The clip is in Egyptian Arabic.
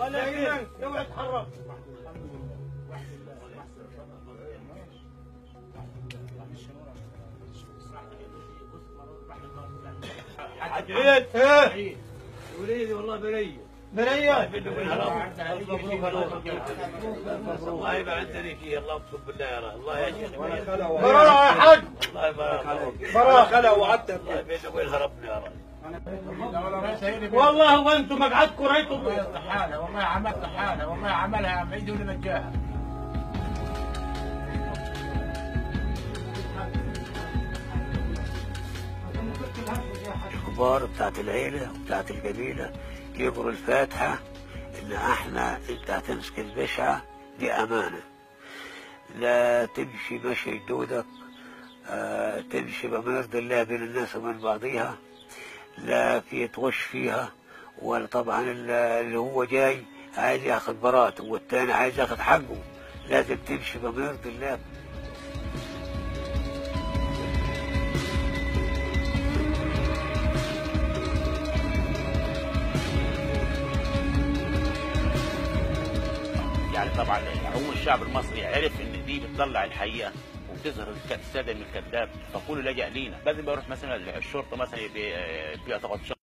دايما اوعى تتحرك عيد ايه وليدي والله بريء بريان الله يبقى عندنا فيه الله اقسم بالله يا رب الله يا شيخ براءة يا حاج الله يبارك فيك. براءة خلا وعدت الله بيني وبينها ربنا يا رب والله وانتم مقعدكم رايتم حالة والله عملت حالة والله عملها بعيد ولا مجاها الاخبار بتاعت العيله وبتاعت القبيله يقروا الفاتحه ان احنا انت هتمسك البشعه دي امانه لا تمشي مشي جدودك آه تمشي بما يرضي الله بين الناس وبين بعضيها لا في تغش فيها ولا طبعا ال- اللي هو جاي عايز ياخذ براءته والتاني عايز ياخذ حقه لازم تمشي بما يرضي الله يعني طبعا عموم الشعب المصري عرف ان دي بتطلع الحقيقه وبتظهر الساده من الكذاب فكله لجأ لينا بدل ما يروح مثلا الشرطه مثلا بيعتقد